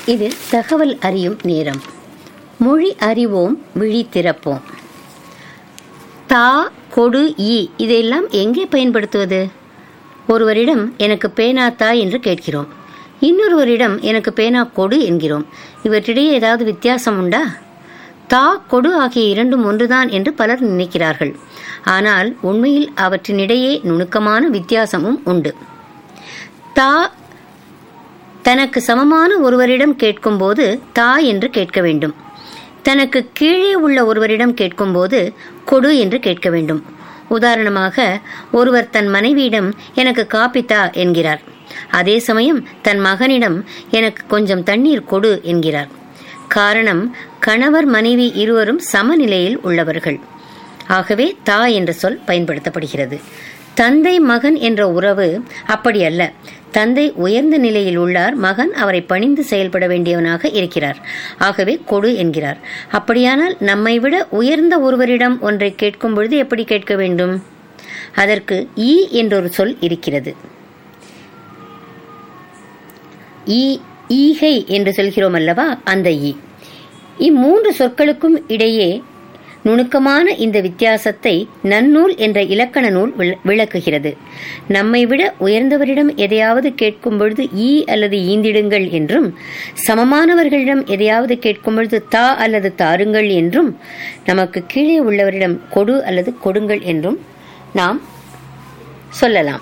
இது தகவல் அறியும் நேரம் மொழி அறிவோம் விழி திறப்போம் தா கொடு ஈ இதையெல்லாம் எங்கே பயன்படுத்துவது ஒருவரிடம் எனக்கு பேனா தா என்று கேட்கிறோம் இன்னொருவரிடம் எனக்கு பேனா கொடு என்கிறோம் இவற்றிடையே ஏதாவது வித்தியாசம் உண்டா தா கொடு ஆகிய இரண்டும் ஒன்றுதான் என்று பலர் நினைக்கிறார்கள் ஆனால் உண்மையில் அவற்றினிடையே நுணுக்கமான வித்தியாசமும் உண்டு தா தனக்கு சமமான ஒருவரிடம் கேட்கும்போது தா என்று கேட்க வேண்டும் தனக்கு கீழே உள்ள ஒருவரிடம் கேட்கும்போது கொடு என்று கேட்க வேண்டும் உதாரணமாக ஒருவர் தன் மனைவியிடம் எனக்கு காப்பி தா என்கிறார் அதே சமயம் தன் மகனிடம் எனக்கு கொஞ்சம் தண்ணீர் கொடு என்கிறார் காரணம் கணவர் மனைவி இருவரும் சமநிலையில் உள்ளவர்கள் ஆகவே தா என்ற சொல் பயன்படுத்தப்படுகிறது தந்தை மகன் என்ற உறவு அப்படி அல்ல தந்தை உயர்ந்த நிலையில் உள்ளார் மகன் அவரை பணிந்து செயல்பட வேண்டியவனாக இருக்கிறார் ஆகவே கொடு என்கிறார் அப்படியானால் நம்மை விட உயர்ந்த ஒருவரிடம் ஒன்றை கேட்கும் பொழுது எப்படி கேட்க வேண்டும் அதற்கு ஈ என்றொரு சொல் இருக்கிறது ஈ ஈகை என்று சொல்கிறோம் அல்லவா அந்த ஈ இம்மூன்று சொற்களுக்கும் இடையே நுணுக்கமான இந்த வித்தியாசத்தை நன்னூல் என்ற இலக்கண நூல் விளக்குகிறது நம்மை விட உயர்ந்தவரிடம் எதையாவது கேட்கும் பொழுது ஈ அல்லது ஈந்திடுங்கள் என்றும் சமமானவர்களிடம் எதையாவது கேட்கும் பொழுது தா அல்லது தாருங்கள் என்றும் நமக்கு கீழே உள்ளவரிடம் கொடு அல்லது கொடுங்கள் என்றும் நாம் சொல்லலாம்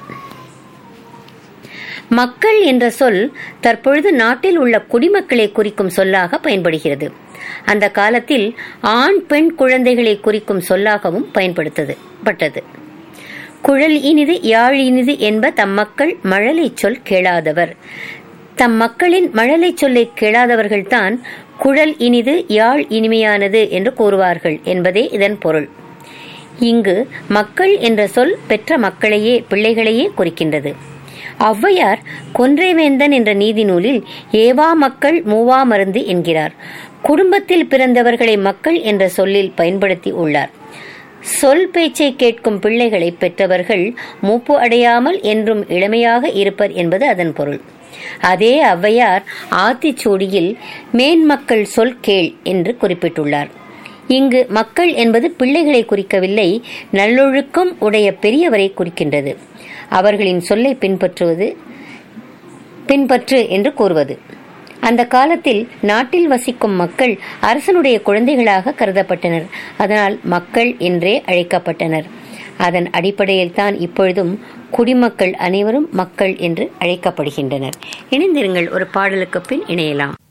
மக்கள் என்ற சொல் தற்பொழுது நாட்டில் உள்ள குடிமக்களை குறிக்கும் சொல்லாக பயன்படுகிறது அந்த காலத்தில் ஆண் பெண் குழந்தைகளை குறிக்கும் சொல்லாகவும் பயன்படுத்தது பட்டது குழல் இனிது யாழ் இனிது என்ப தம் மக்கள் மழலை சொல் கேளாதவர் தம் மக்களின் மழலை சொல்லை கேளாதவர்கள்தான் குழல் இனிது யாழ் இனிமையானது என்று கூறுவார்கள் என்பதே இதன் பொருள் இங்கு மக்கள் என்ற சொல் பெற்ற மக்களையே பிள்ளைகளையே குறிக்கின்றது ஔவையார் கொன்றைவேந்தன் என்ற நீதி நூலில் ஏவா மக்கள் மூவா மருந்து என்கிறார் குடும்பத்தில் பிறந்தவர்களை மக்கள் என்ற சொல்லில் பயன்படுத்தி உள்ளார் சொல் பேச்சை கேட்கும் பிள்ளைகளை பெற்றவர்கள் மூப்பு அடையாமல் என்றும் இளமையாக இருப்பர் என்பது அதன் பொருள் அதே ஔவையார் ஆத்திச்சூடியில் மேன்மக்கள் சொல் கேள் என்று குறிப்பிட்டுள்ளார் இங்கு மக்கள் என்பது பிள்ளைகளை குறிக்கவில்லை நல்லொழுக்கம் உடைய பெரியவரை குறிக்கின்றது அவர்களின் சொல்லை பின்பற்றுவது பின்பற்று என்று கூறுவது அந்த காலத்தில் நாட்டில் வசிக்கும் மக்கள் அரசனுடைய குழந்தைகளாக கருதப்பட்டனர் அதனால் மக்கள் என்றே அழைக்கப்பட்டனர் அதன் அடிப்படையில் தான் இப்பொழுதும் குடிமக்கள் அனைவரும் மக்கள் என்று அழைக்கப்படுகின்றனர் இணைந்திருங்கள் ஒரு பாடலுக்கு பின் இணையலாம்